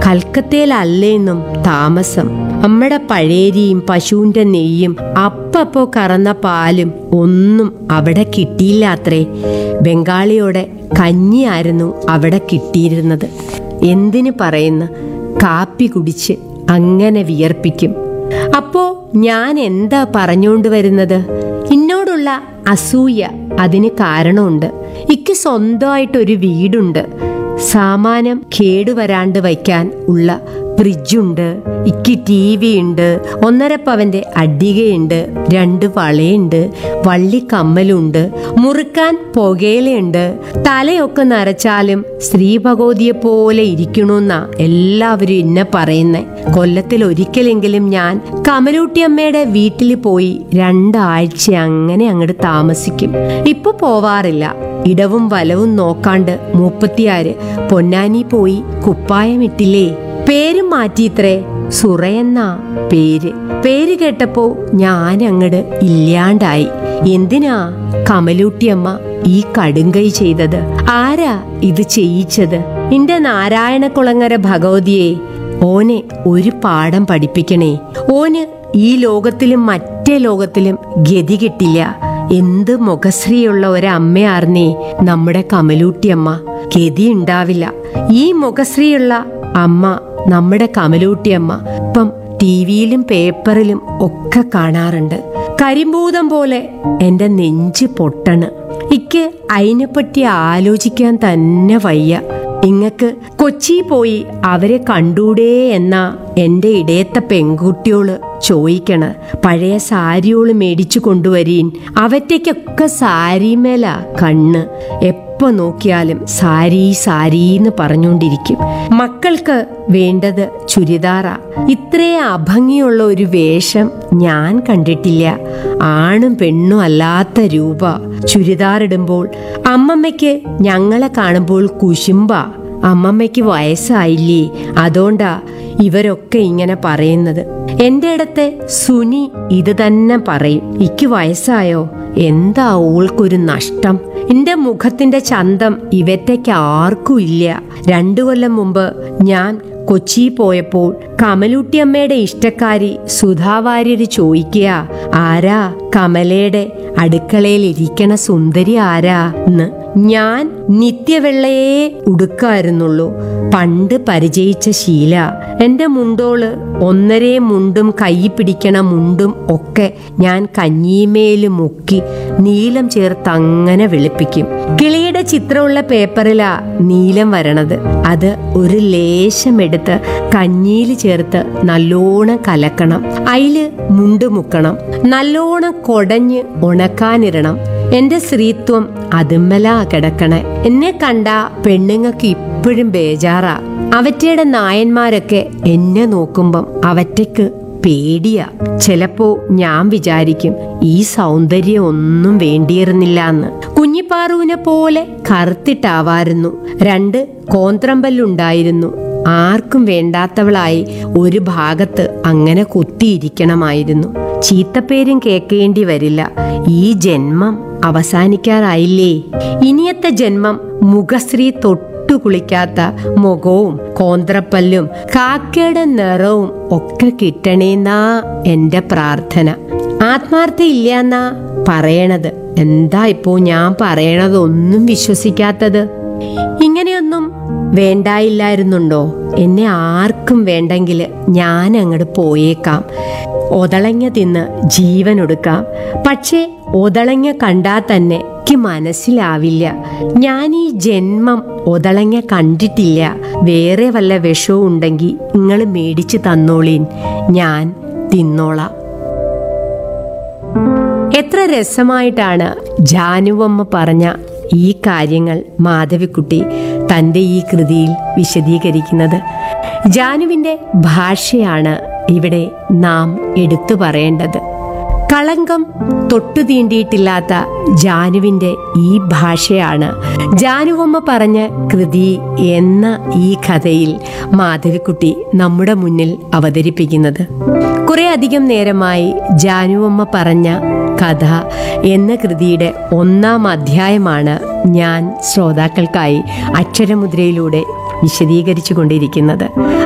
കൽക്കത്തയിലല്ലേന്നും താമസം അമ്മയുടെ പഴേരിയും പശുവിന്റെ നെയ്യും അപ്പപ്പോ കറന്ന പാലും ഒന്നും അവിടെ കിട്ടിയില്ലാത്രേ ബംഗാളിയോടെ കഞ്ഞിയായിരുന്നു അവിടെ കിട്ടിയിരുന്നത് എന്തിനു പറയുന്നു കാപ്പി കുടിച്ച് അങ്ങനെ വിയർപ്പിക്കും അപ്പോ ഞാൻ എന്താ പറഞ്ഞുകൊണ്ട് വരുന്നത് എന്നോടുള്ള അസൂയ അതിന് കാരണമുണ്ട് ഇക്ക് സ്വന്തമായിട്ടൊരു വീടുണ്ട് സാമാനം കേടുവരാണ്ട് വയ്ക്കാൻ ഉള്ള ഫ്രിഡ്ജുണ്ട് ഇക്ക് ടി വി ഉണ്ട് ഒന്നര പവന്റെ അടികയുണ്ട് രണ്ട് വളയുണ്ട് വള്ളിക്കമ്മലുണ്ട് മുറുക്കാൻ പുകയിലുണ്ട് തലയൊക്കെ നരച്ചാലും സ്ത്രീ ഭഗവതിയെ പോലെ ഇരിക്കണമെന്നാ എല്ലാവരും എന്നെ പറയുന്നേ കൊല്ലത്തിൽ ഒരിക്കലെങ്കിലും ഞാൻ കമലൂട്ടിയമ്മയുടെ വീട്ടിൽ പോയി രണ്ടാഴ്ച അങ്ങനെ അങ്ങോട്ട് താമസിക്കും ഇപ്പൊ പോവാറില്ല ഇടവും വലവും നോക്കാണ്ട് മൂപ്പത്തിയാര് പൊന്നാനി പോയി കുപ്പായമിട്ടില്ലേ പേരും മാറ്റിയിത്രേ സുറയെന്നാ പേര് പേര് കേട്ടപ്പോ ഞാൻ അങ്ങട് ഇല്ലാണ്ടായി എന്തിനാ കമലൂട്ടിയമ്മ ഈ കടുങ്കൈ ചെയ്തത് ആരാ ഇത് ചെയ്യിച്ചത് എന്റെ നാരായണകുളങ്ങര ഭഗവതിയെ ഓനെ ഒരു പാഠം പഠിപ്പിക്കണേ ഓന് ഈ ലോകത്തിലും മറ്റേ ലോകത്തിലും ഗതി കിട്ടില്ല എന്ത് മുഖശ്രീയുള്ള ഒരമ്മയാർന്നേ നമ്മുടെ കമലൂട്ടിയമ്മ ഗതി ഉണ്ടാവില്ല ഈ മുഖശ്രീയുള്ള അമ്മ നമ്മുടെ കമലൂട്ടിയമ്മ ഇപ്പം ടി വിയിലും പേപ്പറിലും ഒക്കെ കാണാറുണ്ട് കരിമ്പൂതം പോലെ എന്റെ നെഞ്ച് പൊട്ടണ് ഇക്ക് അതിനെപ്പറ്റി ആലോചിക്കാൻ തന്നെ വയ്യ ഇങ്ങക്ക് കൊച്ചി പോയി അവരെ കണ്ടൂടേ എന്നാ എന്റെ ഇടയത്തെ പെൺകുട്ടിയോള് ചോദിക്കണ പഴയ സാരിയോള് മേടിച്ചു കൊണ്ടുവരീൻ അവറ്റയ്ക്കൊക്കെ സാരിമേല കണ്ണ് എപ്പോ നോക്കിയാലും സാരി സാരീന്ന് പറഞ്ഞുകൊണ്ടിരിക്കും മക്കൾക്ക് വേണ്ടത് ചുരിദാറാ ഇത്രയും അഭംഗിയുള്ള ഒരു വേഷം ഞാൻ കണ്ടിട്ടില്ല ആണും പെണ്ണും അല്ലാത്ത രൂപ ചുരിദാറിടുമ്പോൾ അമ്മമ്മയ്ക്ക് ഞങ്ങളെ കാണുമ്പോൾ കുശുമ്പ അമ്മമ്മയ്ക്ക് വയസ്സായില്ലേ അതുകൊണ്ടാ ഇവരൊക്കെ ഇങ്ങനെ പറയുന്നത് എന്റെ ഇടത്തെ സുനി ഇത് തന്നെ പറയും ഇക്ക് വയസ്സായോ എന്താ ഓൾക്കൊരു നഷ്ടം എന്റെ മുഖത്തിന്റെ ചന്തം ഇവറ്റയ്ക്ക് ആർക്കും ഇല്ല രണ്ടു കൊല്ലം മുമ്പ് ഞാൻ കൊച്ചി പോയപ്പോൾ കമലൂട്ടിയമ്മയുടെ ഇഷ്ടക്കാരി സുധാവാര്യര് ചോദിക്കുക ആരാ കമലയുടെ അടുക്കളയിൽ ഇരിക്കണ സുന്ദരി ആരാ എന്ന് ഞാൻ നിത്യവെള്ളയെ ഉടുക്കായിരുന്നുള്ളൂ പണ്ട് പരിചയിച്ച ശീല എന്റെ മുണ്ടോള് ഒന്നരേ മുണ്ടും കൈ പിടിക്കണ മുണ്ടും ഒക്കെ ഞാൻ കഞ്ഞിമേല് മുക്കി നീലം ചേർത്ത് അങ്ങനെ വെളുപ്പിക്കും കിളിയുടെ ചിത്രമുള്ള പേപ്പറിലാ നീലം വരണത് അത് ഒരു ലേശം എടുത്ത് കഞ്ഞിയിൽ ചേർത്ത് നല്ലോണം കലക്കണം അതില് മുണ്ട് മുക്കണം നല്ലോണം കൊടഞ്ഞ് ഉണക്കാനിടണം എന്റെ സ്ത്രീത്വം അതുമ്മലാ കിടക്കണേ എന്നെ കണ്ട പെണ്ണുങ്ങൾക്ക് ഇപ്പോഴും ബേജാറാ അവറ്റയുടെ നായന്മാരൊക്കെ എന്നെ നോക്കുമ്പം അവറ്റയ്ക്ക് പേടിയാ ചിലപ്പോ ഞാൻ വിചാരിക്കും ഈ സൗന്ദര്യം ഒന്നും വേണ്ടിയിരുന്നില്ല എന്ന് കുഞ്ഞിപ്പാറുവിനെ പോലെ കറുത്തിട്ടാവായിരുന്നു രണ്ട് കോന്ത്രമ്പല്ലുണ്ടായിരുന്നു ആർക്കും വേണ്ടാത്തവളായി ഒരു ഭാഗത്ത് അങ്ങനെ കുത്തിയിരിക്കണമായിരുന്നു ചീത്തപ്പേരും കേൾക്കേണ്ടി വരില്ല ഈ ജന്മം അവസാനിക്കാറായില്ലേ ഇനിയത്തെ ജന്മം മുഖശ്രീ തൊട്ടു കുളിക്കാത്ത മുഖവും കോന്ത്രപ്പല്ലും കാക്കയുടെ നിറവും ഒക്കെ കിട്ടണേന്നാ എന്റെ പ്രാർത്ഥന ആത്മാർത്ഥ ഇല്ലാന്നാ പറയണത് എന്താ ഇപ്പോ ഞാൻ പറയണതൊന്നും വിശ്വസിക്കാത്തത് ഇങ്ങനെയൊന്നും വേണ്ടായില്ലായിരുന്നുണ്ടോ എന്നെ ആർക്കും വേണ്ടെങ്കിൽ ഞാൻ അങ്ങോട്ട് പോയേക്കാം ഒതളങ്ങ തിന്ന് ജീവൻ ഒടുക്കാം പക്ഷേ ഒതളങ്ങ കണ്ടാൽ തന്നെ എനിക്ക് മനസ്സിലാവില്ല ഞാൻ ഈ ജന്മം ഒതളങ്ങ കണ്ടിട്ടില്ല വേറെ വല്ല വിഷവും ഉണ്ടെങ്കിൽ നിങ്ങൾ മേടിച്ച് തന്നോളീൻ ഞാൻ തിന്നോളാം എത്ര രസമായിട്ടാണ് ജാനുവമ്മ പറഞ്ഞ ഈ കാര്യങ്ങൾ മാധവിക്കുട്ടി തൻ്റെ ഈ കൃതിയിൽ വിശദീകരിക്കുന്നത് ജാനുവിൻ്റെ ഭാഷയാണ് ഇവിടെ നാം എടുത്തു പറയേണ്ടത് കളങ്കം തൊട്ടു തീണ്ടിയിട്ടില്ലാത്ത ജാനുവിൻ്റെ ഈ ഭാഷയാണ് ജാനുവമ്മ പറഞ്ഞ കൃതി എന്ന ഈ കഥയിൽ മാധവിക്കുട്ടി നമ്മുടെ മുന്നിൽ അവതരിപ്പിക്കുന്നത് കുറെ അധികം നേരമായി ജാനുവമ്മ പറഞ്ഞ കഥ എന്ന കൃതിയുടെ ഒന്നാം അധ്യായമാണ് ഞാൻ ശ്രോതാക്കൾക്കായി അക്ഷരമുദ്രയിലൂടെ വിശദീകരിച്ചു കൊണ്ടിരിക്കുന്നത്